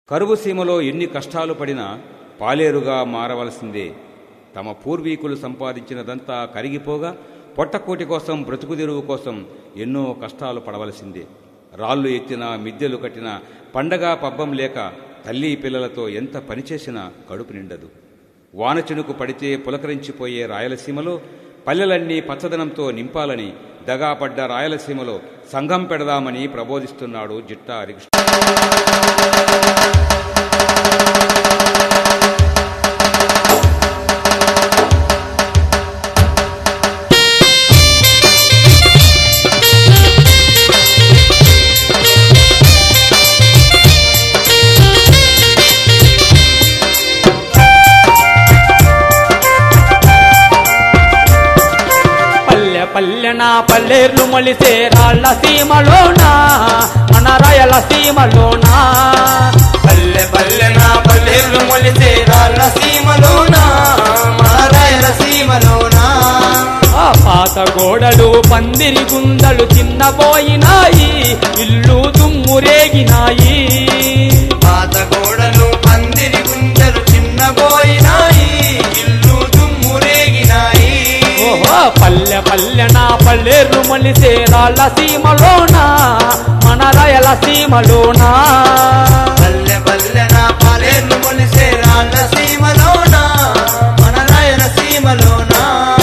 కరువు సీమలో ఎన్ని కష్టాలు పడినా పాలేరుగా మారవలసిందే తమ పూర్వీకులు సంపాదించినదంతా కరిగిపోగా పొట్టకోటి కోసం బ్రతుకుదెరువు కోసం ఎన్నో కష్టాలు పడవలసిందే రాళ్ళు ఎత్తినా మిద్దెలు కట్టినా పండగ పబ్బం లేక తల్లి పిల్లలతో ఎంత పనిచేసినా కడుపు నిండదు వాన చినుకు పడితే పులకరించిపోయే రాయలసీమలో పల్లెలన్నీ పచ్చదనంతో నింపాలని దగాపడ్డ రాయలసీమలో సంఘం పెడదామని ప్రబోధిస్తున్నాడు జిట్టా హరికృష్ణ పల్లె పల్లెన పల్లెర్లు మొలిసే రాళ్ళ సీమలోనా మన రాయల సీమలోనా పల్లె పల్లెన పల్లెలు మొలిసే రాళ్ళ సీమలోనా మా రాయల సీమలోనా ఆ పాత గోడలు పందిరి గుందలు చిన్నపోయినాయి ఇల్లు దుమ్మురేగినాయి పాత గోడలు పందిరి గుంజలు చిన్నబోయినాయి ఇల్లు దుమ్మురేగినాయి ఓహో పల్లె పల్లెన పల్లెర్లు మొలిసే రాళ్ళ సీమలోనా మన రాయల సీమలోనా పల్లె పల్లెన పల్లెలు మొలిసే రాళ్ళ సీమలోనా మన రాయల సీమలోనా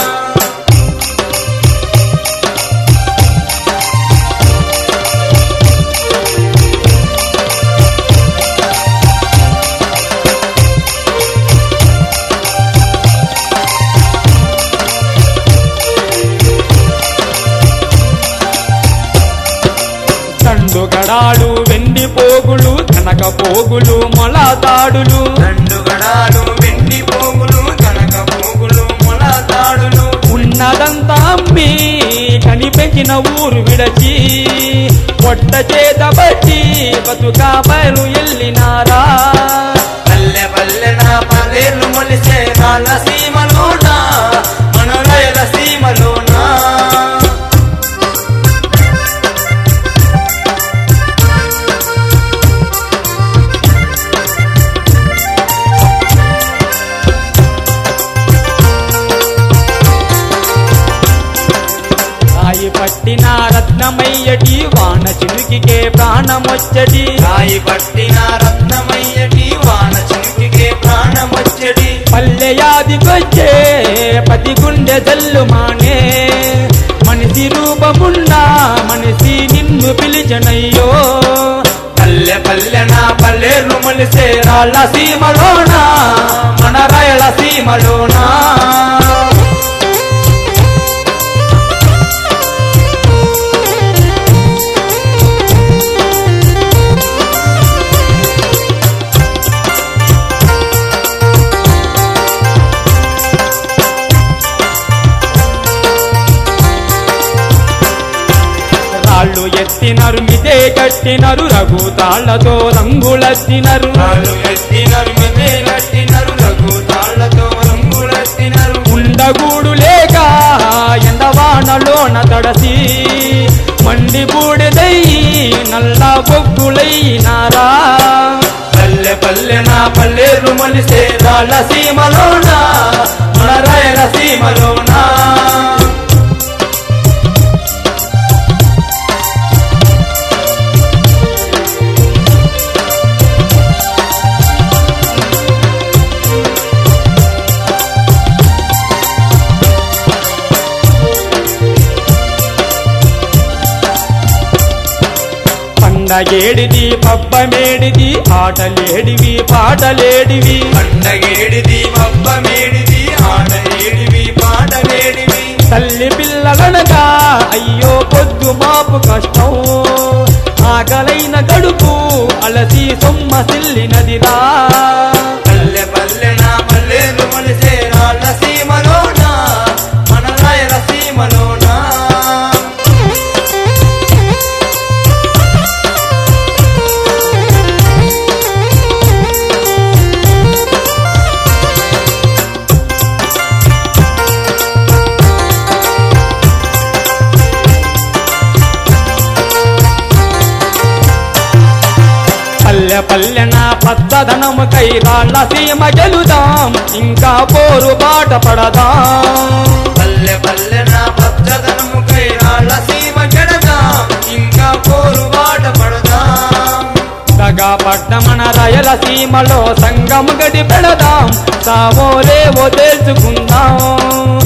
తండుగడాలు వెండి పోగులు కనక పోగులు మొలతాడులు రెండు గడాలు వెండి పోగులు కనక పోగులు మొలతాడులు ఉన్నదంతా అమ్మి కనిపెంచిన ఊరు విడచి పొట్ట చేత బట్టి బతుక బయలు ఎల్లినారా పల్లె పల్లెన పల్లెలు మొలిసే రాళ్ళ సీమలోనా మన రాయల సీమలోనా రాయి పట్టిన రత్నమయ్యటి వాన చిలుకికే ప్రాణమొచ్చటి రాయి పట్టిన రత్నమయ్యటి వాన చినుకికే ప్రాణమొచ్చడి పల్లె యాదికొచ్చే పతి గుండె జల్లు మానే మనిషి రూపమున్నా మనిషి నిన్ను పిలిచనయ్యో పల్లె పల్లెన పల్లెలు మొలిసే రాళ్ళ సీమలోనా మన రాయల సీమలోనా రాళ్ళు ఎత్తినరు మిదే కట్టినరు రఘు తాళ్లతో రంగులెత్తినరు రాళ్ళు ఎత్తినరు మెదే కట్టినరు రఘు తాళ్లతో రంగులెత్తినరు ఉండగూడు లేక ఎండవానలోన తడసి మండి బూడిదై నల్ల బొగ్గులైనారా పల్లె పల్లెన పల్లెలు మొలిసే రాళ్ళ సీమలోనా మన రాయల సీమలోనా పండగేడిది పబ్బమేడిది ఆటలేడివి పాటలేడివి పండగేడిది మబ్బమేడిది ఆటలేడివి పాటలేడివి తల్లి పిల్లలనగా అయ్యో పొద్దు మాపు కష్టం ఆకలైన గడుపు అలసి సొమ్మ సిల్లినదిరా పల్లె పల్లెన పల్లెలు మొలిసే రాళ్ళ సీమలోనా మన రాయల సీమలోనా పల్లె పల్లెన పచ్చదనము కై రాళ్ళ సీమ గెలుదాం ఇంకా పోరు బాట పడదాం పల్లె పల్లె నా పచ్చదనము కై రాళ్ళ సీమ గెడదాం ఇంకా పోరు బాట పడదాం దగా పడ్డ మన రాయలసీమలో సంగము గడి పెడదాం సావో లేవో తెలుసుకుందాం